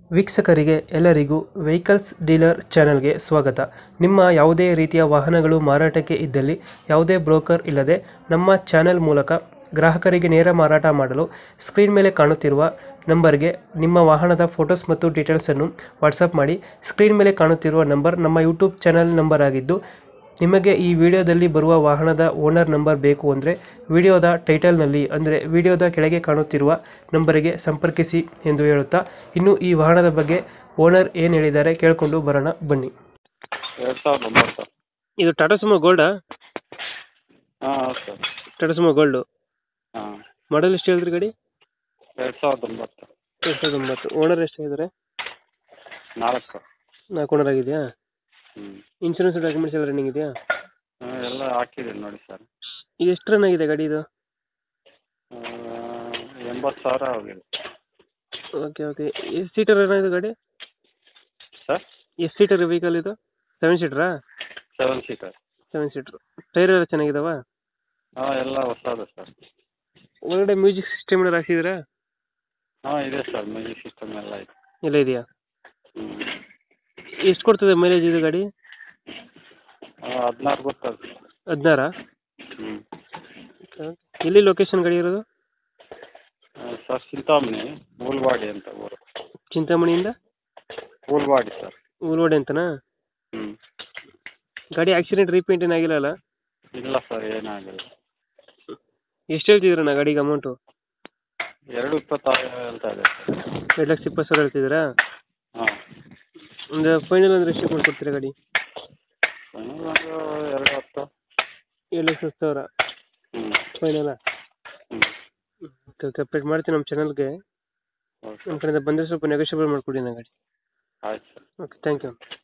ವೀಕ್ಷಕರಿಗೆ ಎಲ್ಲರಿಗೂ vehicles dealer ಚಾನೆಲ್ಗೆ ಸ್ವಾಗತ ನಿಮ್ಮ ಯಾವುದೇ ರೀತಿಯ ವಾಹನಗಳು ಮಾರಾಟಕ್ಕೆ ಇದ್ದಲ್ಲಿ ಯಾವುದೇ ಬ್ರೋಕರ್ ಇಲ್ಲದೆ ನಮ್ಮ ಚಾನೆಲ್ ಮೂಲಕ ಗ್ರಾಹಕರಿಗೆ ನೇರ ಮಾರಾಟ ಮಾಡಲು ಸ್ಕ್ರೀನ್ ಮೇಲೆ ಕಾಣುತ್ತಿರುವ ನಂಬರ್ಗೆ ನಿಮ್ಮ ವಾಹನದ ಫೋಟೋಸ್ ಮತ್ತು ಡೀಟೇಲ್ಸನ್ನು ವಾಟ್ಸಪ್ ಮಾಡಿ ಸ್ಕ್ರೀನ್ ಮೇಲೆ ಕಾಣುತ್ತಿರುವ ನಂಬರ್ ನಮ್ಮ ಯೂಟ್ಯೂಬ್ ಚಾನೆಲ್ ನಂಬರ್ ಆಗಿದ್ದು ನಿಮಗೆ ಈ ವಿಡಿಯೋದಲ್ಲಿ ಬರುವ ವಾಹನದ ಓನರ್ ನಂಬರ್ ಬೇಕು ಅಂದರೆ ವಿಡಿಯೋದ ಟೈಟಲ್ನಲ್ಲಿ ಅಂದರೆ ವಿಡಿಯೋದ ಕೆಳಗೆ ಕಾಣುತ್ತಿರುವ ನಂಬರಿಗೆ ಸಂಪರ್ಕಿಸಿ ಎಂದು ಹೇಳುತ್ತಾ ಇನ್ನು ಈ ವಾಹನದ ಬಗ್ಗೆ ಓನರ್ ಏನು ಹೇಳಿದ್ದಾರೆ ಕೇಳಿಕೊಂಡು ಬರೋಣ ಬನ್ನಿ ಎರಡು ಸಾವಿರದ ಒಂಬತ್ತು ಇದು ಟಾಟಾ ಸುಮೋ ಗೋಲ್ಡಾ ಹಾಂ ಹೌದು ಸರ್ ಟಾಟಾ ಸುಮೋ ಗೋಲ್ಡು ಹಾಂ ಮಾಡಲ್ ಎಷ್ಟು ಹೇಳಿದ್ರಿ ಗಾಡಿ ಎರಡು ಸಾವಿರದ ಒಂಬತ್ತು ಎರಡು ಸಾವಿರದ ಒಂಬತ್ತು ಓನರ್ ಎಷ್ಟು ಹೇಳಿದ್ದಾರೆ ನಾಲ್ಕು ನಾಲ್ಕು ಓನರ್ ಆಗಿದೆಯಾ ಹ್ಞೂ ಇನ್ಶೂರೆನ್ಸ್ ಡಾಕ್ಯುಮೆಂಟ್ಸ್ ಎಲ್ಲ ರನ್ನಿಂಗ್ ಇದೆಯಾ ಎಲ್ಲ ಹಾಕಿದ್ದೀನಿ ನೋಡಿ ಸರ್ ಇದು ಎಷ್ಟು ರನ್ ಆಗಿದೆ ಗಾಡಿ ಇದು ಎಂಬತ್ತು ಸಾವಿರ ಹೋಗಿದೆ ಓಕೆ ಓಕೆ ಎಷ್ಟು ಸೀಟರ್ ರನ್ ಆಗಿದೆ ಗಾಡಿ ಸರ್ ಎಷ್ಟು ಸೀಟರ್ ವೆಹಿಕಲ್ ಇದು ಸೆವೆನ್ ಸೀಟ್ರಾ seven seater seven seater tyre ಎಲ್ಲ ಚೆನ್ನಾಗಿದಾವಾ ಹಾಂ ಎಲ್ಲ ಹೊಸದು ಸರ್ ಒಳಗಡೆ ಮ್ಯೂಸಿಕ್ ಸಿಸ್ಟಮ್ ಏನಾರು ಹಾಕ್ಸಿದ್ದೀರಾ ಹಾಂ ಇದೆ ಸರ್ ಮ್ಯೂಸಿಕ್ ಸಿಸ್ಟಮ್ ಎಲ್ಲ ಇದೆ ಎಲ್ಲ ಇದೆಯಾ ಹ್ಞೂ ಎಷ್ಟು ಕೊಡ್ತದೆ ಮೈಲೇಜ್ ಇದು ಗಾಡಿ ಹದಿನಾರು ಗೊತ್ತದು ಹದಿನಾರ ಹ್ಞೂ ಎಲ್ಲಿ ಲೊಕೇಶನ್ ಗಾಡಿ ಇರೋದು ಸರ್ ಚಿಂತಾಮಣಿ ಊಲ್ವಾಡಿ ಅಂತ ಊರು ಚಿಂತಾಮಣಿಯಿಂದ ಊಲ್ವಾಡಿ ಸರ್ ಊರ್ವಾಡಿ ಅಂತನಾ ಹ್ಞೂ ಗಾಡಿ ಆಕ್ಸಿಡೆಂಟ್ ರೀಪೇಂಟ್ ಏನಾಗಿಲ್ಲ ಅಲ್ಲ ಇಲ್ಲ ಸರ್ ಏನಾಗಿಲ್ಲ ಎಷ್ಟು ಹೇಳ್ತಿದ್ದೀರಣ್ಣ ಗಾಡಿಗೆ ಅಮೌಂಟು ಎರಡು ಇಪ್ಪತ್ತಾರು ಹೇಳ್ತಾ ಇದೆ ಸರ್ ಎರಡು ಲಕ್ಷ ಇಪ್ಪತ್ತು ಸಾವಿರ ಹೇಳ್ತಿದ್ದೀರಾ ಹಾಂ ಒಂದು ಫೈನಲ್ ಅಂದ್ರೆ ಎಷ್ಟು ಕೊಡ್ತೀರಾ ಗಾಡಿ ಒಂದು ಎರಡು ಹತ್ತು ಏಳು ಲಕ್ಷ ಹತ್ತು ಸಾವಿರ ಹ್ಞೂ ಫೈನಲ್ಲ ಹ್ಞೂ ಓಕೆ ಓಕೆ ಅಪ್ಡೇಟ್ ಮಾಡ್ತೀನಿ ನಮ್ಮ ಚಾನಲ್ಗೆ ಓಕೆ ನಮ್ಮ ಕಡೆಯಿಂದ ಬಂದರೆ ಸ್ವಲ್ಪ ನೆಗೋಷಿಯಬಲ್ ಮಾಡಿಕೊಡಿ ನಾ ಗಾಡಿ ಆಯ್ತು ಸರ್ ಓಕೆ ಥ್ಯಾಂಕ್ ಯು